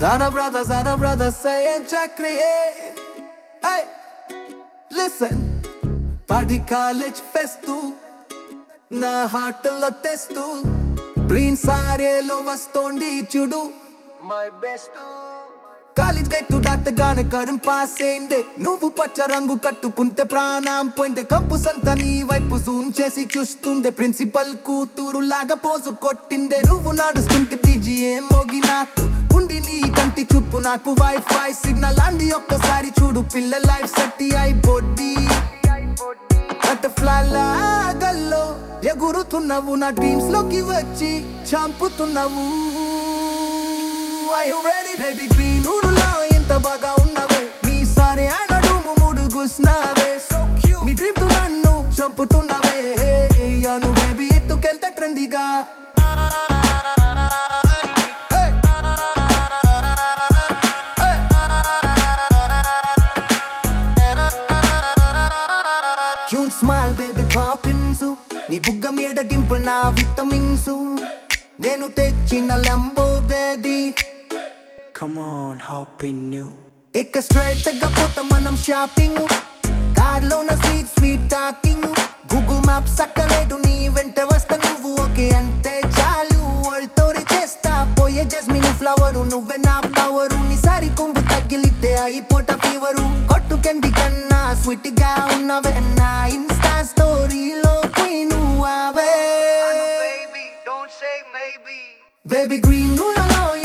Zana brother, Zana brother, saying chakri, hey, listen, party college festu, నా హార్ట్లో తెస్తూ green సారేలో వస్తోంది చూడు మై బెస్ట్ కాలేజ్ గట్టు దాటగానే కరం పాస్ అయిందే నువ్వు పచ్చ రంగు కట్టుకుంటే ప్రాణం పోయిందే కంపుస్ అంతా నీ వైపు జూమ్ చేసి చూస్తుండే ప్రిన్సిపల్ కూతురు లాగా పోజు కొట్టిందే నువ్వు నడుస్తుంటే టీజీఏ మోగి నాకు ఉండి నీ కంటి చూపు నాకు వైఫై సిగ్నల్ అంది ఒక్కసారి చూడు పిల్ల లైఫ్ సెట్ అయిపోద్ది బటర్ఫ్లై లాగల్లో ఎగురుతున్నావు నా డ్రీమ్స్ లోకి వచ్చి చంపుతున్నావు Are you ready, baby? Green ఊరులో ఎంత బాగా ఉన్నావే నీ సారి అనడుము మూడు గుస్నావే So cute. నీ డ్రీమ్ తో నన్ను చంపుతున్నావే అను బేబీ ఎత్తుకెళ్తే ట్రెండీగా క్యూట్ స్మైల్ బేబీ పాపిన్స్ నీ బుగ్గ మీద డింపుల్ నా విటమిన్స్ నేను తెచ్చిన Lambo baby Come on, hop in new. ఇక స్ట్రైట్ గా పోతాం మనం షాపింగ్ కార్లో నా sweet sweet talking Google Maps అక్కలేదు నీ వెంట వస్తా నువ్వు ఓకే అంటే చాలు వాళ్ళతోనే చేస్తా పోయే జస్మిన్ ఫ్లవర్ నువ్వే నా పవరు నీ సారి కొంగు తగిలితే అయిపోట ఫీవరు కొట్టు కంది కన్నా స్వీట్ గా ఉన్నవే నా ఇన్స్టా స్టోరీలో నువ్వే Baby, don't say maybe. Baby green నూనెలో